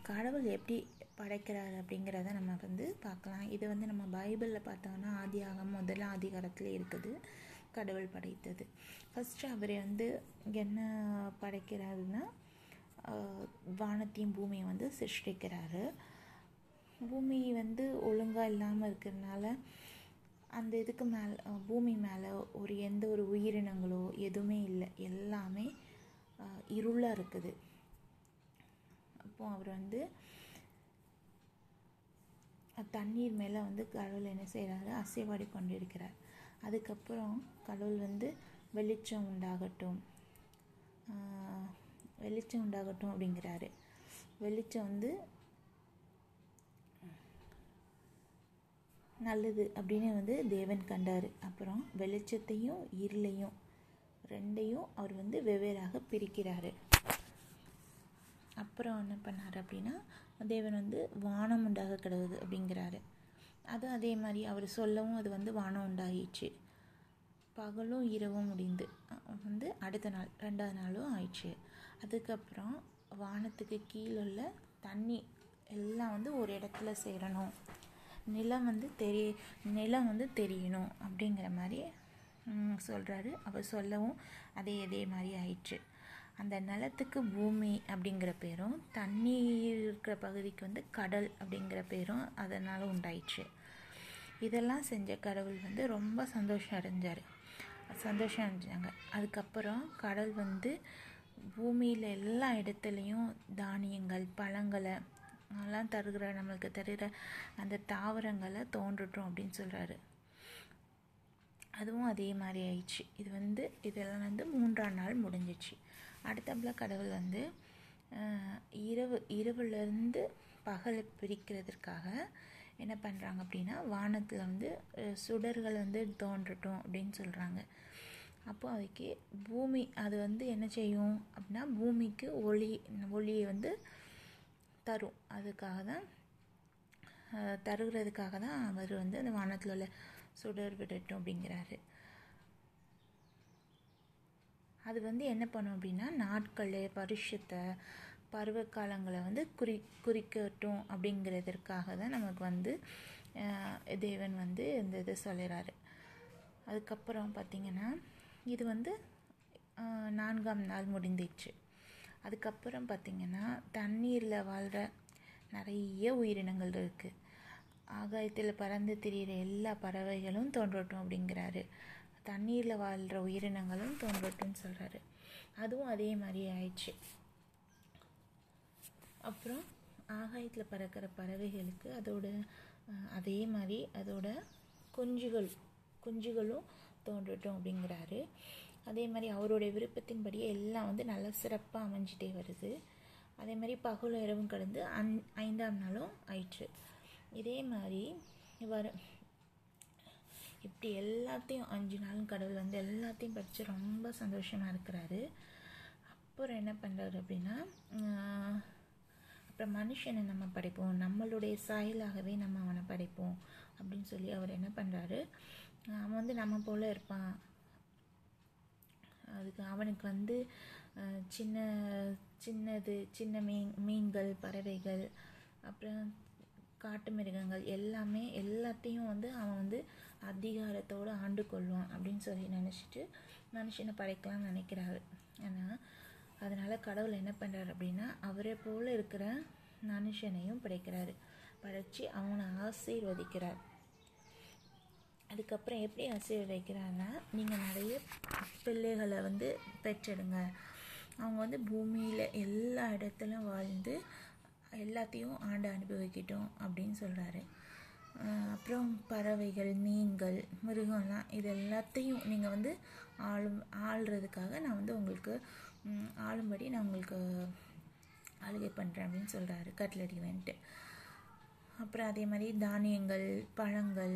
கடவுள் எப்படி படைக்கிறார் அப்படிங்கிறத நம்ம வந்து பார்க்கலாம் இது வந்து நம்ம பைபிளில் பார்த்தோம்னா ஆதியாகம் முதலாம் அதிகாரத்தில் இருக்குது கடவுள் படைத்தது ஃபஸ்ட்டு அவர் வந்து என்ன படைக்கிறாருன்னா ஆஹ், வானத்தையும் பூமியை வந்து சிருஷ்டிக்கிறாரு பூமி வந்து ஒழுங்காக இல்லாமல் இருக்கிறதுனால அந்த இதுக்கு மேலே பூமி மேலே ஒரு எந்த ஒரு உயிரினங்களோ எதுவுமே இல்லை எல்லாமே இருளாக இருக்குது அப்போ அவர் வந்து தண்ணீர் மேலே வந்து கடவுள் என்ன செய்கிறாரு அசைவாடி கொண்டு இருக்கிறார் அதுக்கப்புறம் கடவுள் வந்து வெளிச்சம் உண்டாகட்டும் ஆஹ், வெளிச்சம் உண்டாகட்டும் அப்படிங்கிறாரு வெளிச்சம் வந்து நல்லது அப்படின்னு வந்து தேவன் கண்டார் அப்புறம் வெளிச்சத்தையும் இருளையும் ரெண்டையும் அவர் வந்து வெவ்வேறாக பிரிக்கிறாரு அப்புறம் என்ன பண்ணார் அப்படின்னா தேவன் வந்து வானம் உண்டாக கிடவுது அப்படிங்கிறாரு அது அதே மாதிரி அவர் சொல்லவும் அது வந்து வானம் உண்டாயிடுச்சு பகலும் இரவும் முடிந்து அஹ் வந்து அடுத்த நாள் ரெண்டாவது நாளும் ஆயிடுச்சு அதுக்கப்புறம் வானத்துக்கு கீழே உள்ள தண்ணி எல்லாம் வந்து ஒரு இடத்துல சேரணும் நிலம் வந்து தெரிய நிலம் வந்து தெரியணும் அப்படிங்கிற மாதிரி சொல்கிறாரு அவர் சொல்லவும் அதே அதே மாதிரி ஆயிடுச்சு அந்த நிலத்துக்கு பூமி அப்படிங்கிற பேரும் தண்ணீர் இருக்கிற பகுதிக்கு வந்து கடல் அப்படிங்கிற பேரும் அதனால் உண்டாயிடுச்சு இதெல்லாம் செஞ்ச கடவுள் வந்து ரொம்ப சந்தோஷம் அடைஞ்சார் சந்தோஷம் அடைஞ்சாங்க அதுக்கப்புறம் கடல் வந்து பூமியில் எல்லா இடத்துலையும் தானியங்கள் பழங்களை எல்லாம் தருகிற நம்மளுக்கு தருகிற அந்த தாவரங்களை தோன்றட்டும் அப்படின்னு சொல்கிறாரு அதுவும் அதே மாதிரி ஆயிடுச்சு இது வந்து இதெல்லாம் வந்து மூன்றாம் நாள் முடிஞ்சிச்சு அடுத்தப்பில் கடவுள் வந்து ஆஹ், இரவு இரவுலேருந்து பகலை பிரிக்கிறதுக்காக என்ன பண்ணுறாங்க அப்படின்னா வானத்தில் வந்து அஹ், சுடர்கள் வந்து தோன்றட்டும் அப்படின்னு சொல்கிறாங்க அப்போ அதுக்கு பூமி அது வந்து என்ன செய்யும் அப்படின்னா பூமிக்கு ஒளி ஒளியை வந்து தரும் அதுக்காக தான் அஹ், தருகிறதுக்காக தான் அவர் வந்து அந்த வானத்தில் உள்ள சுடர் விடட்டும் அப்படிங்கிறாரு அது வந்து என்ன பண்ணும் அப்படின்னா நாட்கள் பரிசுத்தை பருவகாலங்களை வந்து குறி குறிக்கட்டும் அப்படிங்கிறதற்காக தான் நமக்கு வந்து அஹ், தேவன் வந்து இந்த இதை சொல்லிடுறாரு அதுக்கப்புறம் பார்த்திங்கன்னா இது வந்து அஹ், நான்காம் நாள் முடிந்துச்சு அதுக்கப்புறம் பார்த்திங்கன்னா தண்ணீரில் வாழ்கிற நிறைய உயிரினங்கள் இருக்குது ஆகாயத்தில் பறந்து திரியிற எல்லா பறவைகளும் தோன்றட்டும் அப்படிங்கிறாரு தண்ணீரில் வாழ்கிற உயிரினங்களும் தோன்றட்டும்னு சொல்கிறாரு அதுவும் அதே மாதிரி ஆயிடுச்சு அப்புறம் ஆகாயத்தில் பறக்கிற பறவைகளுக்கு அதோட அஹ், அதே மாதிரி அதோட குஞ்சுகள் குஞ்சுகளும் தோன்றட்டும் அப்படிங்கிறாரு அதே மாதிரி அவருடைய விருப்பத்தின்படியே எல்லாம் வந்து நல்ல சிறப்பாக அமைஞ்சிட்டே வருது அதே மாதிரி பகலும் இரவும் கடந்து அந் ஐந்தாம் நாளும் ஆயிற்று இதே மாதிரி வர இப்படி எல்லாத்தையும் அஞ்சு நாளும் கடவுள் வந்து எல்லாத்தையும் படித்து ரொம்ப சந்தோஷமாக இருக்கிறாரு அப்புறம் என்ன பண்ணுறாரு அப்படின்னா ஆஹ், அப்புறம் மனுஷனை நம்ம படைப்போம் நம்மளுடைய சாயலாகவே நம்ம அவனை படைப்போம் அப்படின்னு சொல்லி அவர் என்ன பண்ணுறாரு அவன் வந்து நம்ம போல் இருப்பான் அதுக்கு அவனுக்கு வந்து அஹ், சின்ன சின்னது சின்ன மீன் மீன்கள் பறவைகள் அப்புறம் காட்டு மிருகங்கள் எல்லாமே எல்லாத்தையும் வந்து அவன் வந்து அதிகாரத்தோடு ஆண்டு கொள்வான் அப்படின்னு சொல்லி நினச்சிட்டு மனுஷனை படைக்கலாம்னு நினைக்கிறாரு ஆனால் அதனால் கடவுள் என்ன பண்ணுறாரு அப்படின்னா அவரை போல் இருக்கிற மனுஷனையும் படைக்கிறாரு படைச்சு அவனை ஆசீர்வதிக்கிறார் அதுக்கப்புறம் எப்படி ஆசீர்வதிக்கிறான்னா நீங்கள் நிறைய பிள்ளைகளை வந்து பெற்றெடுங்க அவங்க வந்து பூமியில் எல்லா இடத்துலையும் வாழ்ந்து எல்லாத்தையும் ஆண்டு அனுபவிக்கட்டும் அப்படின்னு சொல்கிறாரு அப்புறம் பறவைகள் மீன்கள் மிருகம்லாம் இது எல்லாத்தையும் நீங்கள் வந்து ஆளும் ஆள்றதுக்காக நான் வந்து உங்களுக்கு ம், ஆளும்படி நான் உங்களுக்கு ஆளுகை பண்ணுறேன் அப்படின்னு சொல்கிறாரு கட்லடிவேன்ட்டு அப்புறம் அதே மாதிரி தானியங்கள் பழங்கள்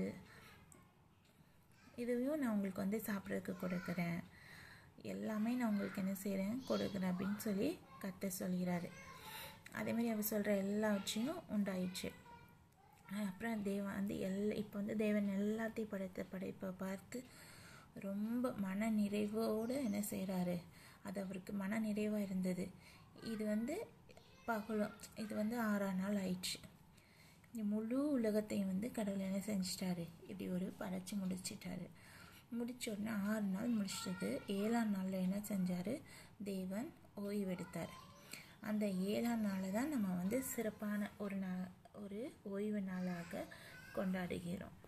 இதுவையும் நான் உங்களுக்கு வந்து சாப்பிட்றதுக்கு கொடுக்குறேன் எல்லாமே நான் உங்களுக்கு என்ன செய்கிறேன் கொடுக்குறேன் அப்படின்னு சொல்லி கத்த சொல்கிறாரு அதே மாதிரி அவர் சொல்கிற எல்லாவற்றையும் உண்டாயிடுச்சு அஹ் அப்புறம் தேவன் வந்து எல்லா இப்போ வந்து தேவன் எல்லாத்தையும் படைத்த படைப்பை பார்த்து ரொம்ப மன நிறைவோடு என்ன செய்கிறாரு அது அவருக்கு மன நிறைவாக இருந்தது இது வந்து பகலும் இது வந்து ஆறாம் நாள் ஆயிடுச்சு இந்த முழு உலகத்தையும் வந்து கடவுள் என்ன செஞ்சிட்டாரு இப்படி ஒரு படைச்சி முடிச்சிட்டாரு முடிச்ச உடனே ஆறு நாள் முடிச்சிட்டது ஏழாம் நாளில் என்ன செஞ்சார் தேவன் ஓய்வெடுத்தார் அந்த ஏழாம் நாளை தான் நம்ம வந்து சிறப்பான ஒரு நா ஒரு ஓய்வு நாளாக கொண்டாடுகிறோம்